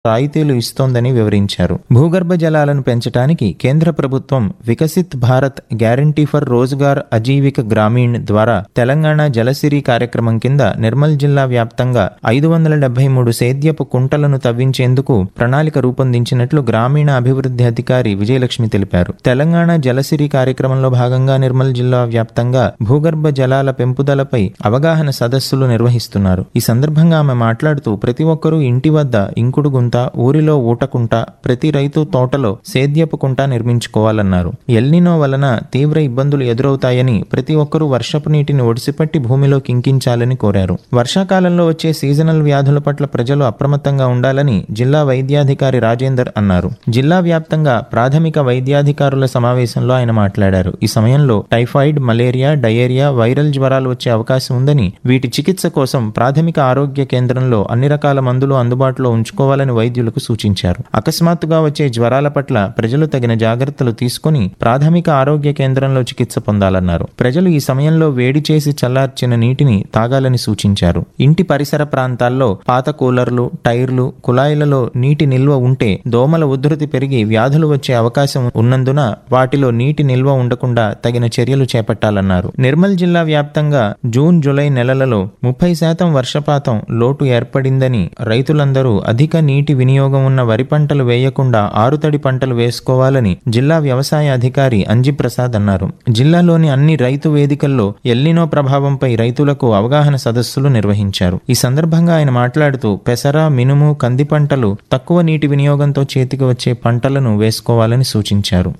రాయితీలు ఇస్తోందని వివరించారు భూగర్భ జలాలను పెంచడానికి కేంద్ర ప్రభుత్వం వికసిత్ భారత్ గ్యారంటీ ఫర్ రోజ్గార్ అజీవిక గ్రామీణ్ ద్వారా తెలంగాణ జలసిరి కార్యక్రమం కింద నిర్మల్ జిల్లా వ్యాప్తంగా ఐదు వందల డెబ్బై మూడు సేద్యపు కుంటలను తవ్వించేందుకు ప్రణాళిక రూపొందించినట్లు గ్రామీణ అభివృద్ధి అధికారి విజయలక్ష్మి తెలిపారు తెలంగాణ జలసిరి కార్యక్రమంలో భాగంగా నిర్మల్ జిల్లా వ్యాప్తంగా భూగర్భ జలాల పెంపుదలపై అవగాహన సదస్సులు నిర్వహిస్తున్నారు ఈ సందర్భంగా ఆమె మాట్లాడుతూ ప్రతి ఒక్కరూ ఇంటి వద్ద ఇంకుడు గుంత ఊరిలో ఊటకుంట ప్రతి రైతు తోటలో సేద్యపు కుంట నిర్మించుకోవాలన్నారు ఎల్నినో వలన తీవ్ర ఇబ్బందులు ఎదురవుతాయని ప్రతి ఒక్కరూ వర్షపు నీటిని ఒడిసిపట్టి భూమిలో కింకించాలని కోరారు వర్షాకాలంలో వచ్చే సీజనల్ వ్యాధుల పట్ల ప్రజలు అప్రమత్తంగా ఉండాలని జిల్లా వైద్యాధికారి రాజేందర్ అన్నారు జిల్లా వ్యాప్తంగా ప్రాథమిక వైద్యాధికారుల సమావేశంలో ఆయన మాట్లాడారు ఈ సమయంలో టైఫాయిడ్ మలేరియా డయేరియా వైరల్ జ్వరాలు వచ్చే అవకాశం ఉందని వీటి చికిత్స కోసం ప్రాథమిక ఆరోగ్య కేంద్రంలో అన్ని రకాల మందులు అందుబాటులో ఉంచుకోవాలని వైద్యులకు సూచించారు అకస్మాత్తుగా వచ్చే జ్వరాల పట్ల ప్రజలు తగిన జాగ్రత్తలు తీసుకుని ప్రాథమిక ఆరోగ్య కేంద్రంలో చికిత్స పొందాలన్నారు ప్రజలు ఈ సమయంలో వేడి చేసి చల్లార్చిన నీటిని తాగాలని సూచించారు ఇంటి పరిసర ప్రాంతాల్లో పాత కూలర్లు టైర్లు కుళాయిలలో నీటి నిల్వ ఉంటే దోమల ఉధృతి పెరిగి వ్యాధులు వచ్చే అవకాశం ఉన్నందున వాటిలో నీటి నిల్వ ఉండకుండా తగిన చర్యలు చేపట్టాలన్నారు నిర్మల్ జిల్లా వ్యాప్తంగా జూన్ జూలై నెలలలో ముప్పై శాతం వర్షపాతం లోటు ఏర్పడిందని రైతులందరూ అధిక నీటి వినియోగం ఉన్న వరి పంటలు వేయకుండా ఆరుతడి పంటలు వేసుకోవాలని జిల్లా వ్యవసాయ అధికారి అంజి ప్రసాద్ అన్నారు జిల్లాలోని అన్ని రైతు వేదికల్లో ఎల్లినో ప్రభావంపై రైతులకు అవగాహన సదస్సులు నిర్వహించారు ఈ సందర్భంగా ఆయన మాట్లాడుతూ పెసర మినుము కంది పంటలు తక్కువ నీటి వినియోగంతో చేతికి వచ్చే పంటలను వేసుకోవాలని సూచించారు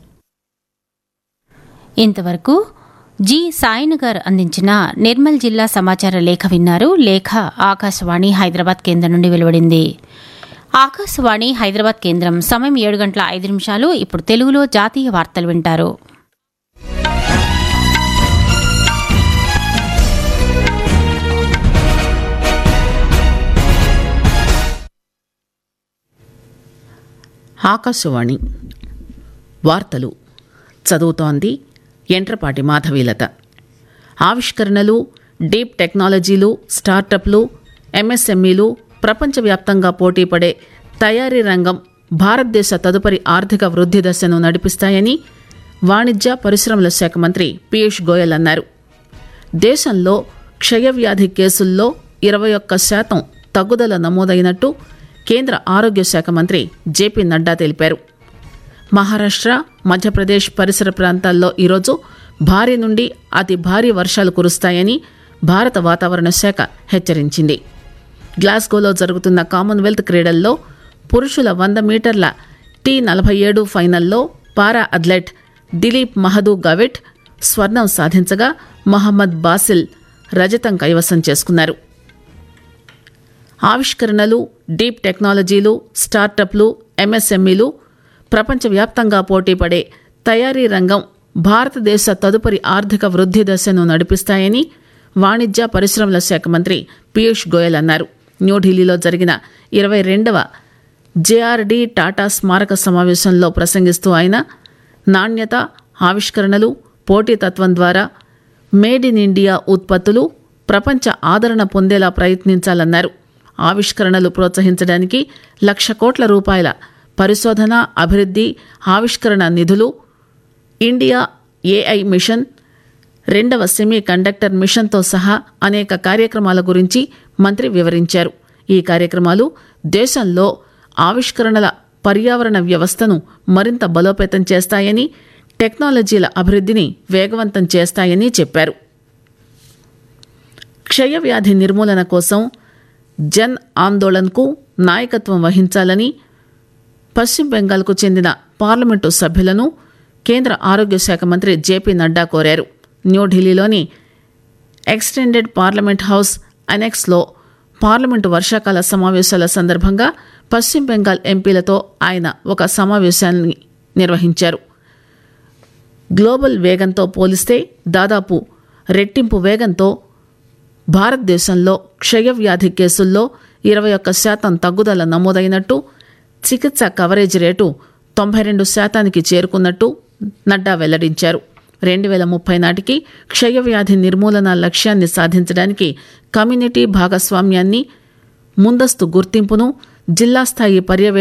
ఇంతవరకు జి సాయిన్ గారు అందించిన నిర్మల్ జిల్లా సమాచార లేఖ విన్నారు లేఖ ఆకాశవాణి హైదరాబాద్ కేంద్రం నుండి వెలువడింది ఆకాశవాణి హైదరాబాద్ కేంద్రం సమయం ఏడు గంటల ఐదు నిమిషాలు ఇప్పుడు తెలుగులో జాతీయ వార్తలు వింటారు ఆకాశవాణి వార్తలు చదువుతోంది ఎంట్రపాటి మాధవీలత ఆవిష్కరణలు డీప్ టెక్నాలజీలు స్టార్టప్లు ఎంఎస్ఎంఈలు ప్రపంచవ్యాప్తంగా పోటీపడే తయారీ రంగం భారతదేశ తదుపరి ఆర్థిక వృద్ధి దశను నడిపిస్తాయని వాణిజ్య పరిశ్రమల శాఖ మంత్రి పీయూష్ గోయల్ అన్నారు దేశంలో క్షయవ్యాధి కేసుల్లో ఇరవై ఒక్క శాతం తగ్గుదల నమోదైనట్టు కేంద్ర ఆరోగ్య శాఖ మంత్రి జేపీ నడ్డా తెలిపారు మహారాష్ట్ర మధ్యప్రదేశ్ పరిసర ప్రాంతాల్లో ఈరోజు భారీ నుండి అతి భారీ వర్షాలు కురుస్తాయని భారత వాతావరణ శాఖ హెచ్చరించింది గ్లాస్గోలో జరుగుతున్న కామన్వెల్త్ క్రీడల్లో పురుషుల వంద మీటర్ల టీ నలభై ఏడు ఫైనల్లో పారా అథ్లెట్ దిలీప్ మహదూ గవిట్ స్వర్ణం సాధించగా మహమ్మద్ బాసిల్ రజతం కైవసం చేసుకున్నారు ఆవిష్కరణలు డీప్ టెక్నాలజీలు స్టార్టప్లు ఎంఎస్ఎంఈలు ప్రపంచవ్యాప్తంగా పోటీపడే తయారీ రంగం భారతదేశ తదుపరి ఆర్థిక వృద్ధి దశను నడిపిస్తాయని వాణిజ్య పరిశ్రమల శాఖ మంత్రి పీయూష్ గోయల్ అన్నారు న్యూఢిల్లీలో జరిగిన ఇరవై రెండవ జేఆర్డీ టాటా స్మారక సమావేశంలో ప్రసంగిస్తూ ఆయన నాణ్యత ఆవిష్కరణలు పోటీతత్వం ద్వారా మేడ్ ఇన్ ఇండియా ఉత్పత్తులు ప్రపంచ ఆదరణ పొందేలా ప్రయత్నించాలన్నారు ఆవిష్కరణలు ప్రోత్సహించడానికి లక్ష కోట్ల రూపాయల పరిశోధన అభివృద్ధి ఆవిష్కరణ నిధులు ఇండియా ఏఐ మిషన్ రెండవ సెమీ కండక్టర్ మిషన్తో సహా అనేక కార్యక్రమాల గురించి మంత్రి వివరించారు ఈ కార్యక్రమాలు దేశంలో ఆవిష్కరణల పర్యావరణ వ్యవస్థను మరింత బలోపేతం చేస్తాయని టెక్నాలజీల అభివృద్ధిని వేగవంతం చేస్తాయని చెప్పారు క్షయవ్యాధి నిర్మూలన కోసం జన్ ఆందోళన్కు నాయకత్వం వహించాలని పశ్చిమ బెంగాల్కు చెందిన పార్లమెంటు సభ్యులను కేంద్ర ఆరోగ్య శాఖ మంత్రి జేపీ నడ్డా కోరారు న్యూఢిల్లీలోని ఎక్స్టెండెడ్ పార్లమెంట్ హౌస్ అనెక్స్లో పార్లమెంటు వర్షాకాల సమావేశాల సందర్భంగా పశ్చిమ బెంగాల్ ఎంపీలతో ఆయన ఒక సమావేశాన్ని నిర్వహించారు గ్లోబల్ వేగంతో పోలిస్తే దాదాపు రెట్టింపు వేగంతో భారతదేశంలో క్షయవ్యాధి కేసుల్లో ఇరవై ఒక్క శాతం తగ్గుదల నమోదైనట్టు చికిత్స కవరేజ్ రేటు తొంభై రెండు శాతానికి చేరుకున్నట్టు నడ్డా వెల్లడించారు రెండు వేల ముప్పై నాటికి క్షయవ్యాధి నిర్మూలన లక్ష్యాన్ని సాధించడానికి కమ్యూనిటీ భాగస్వామ్యాన్ని ముందస్తు గుర్తింపును జిల్లా స్థాయి పర్యవే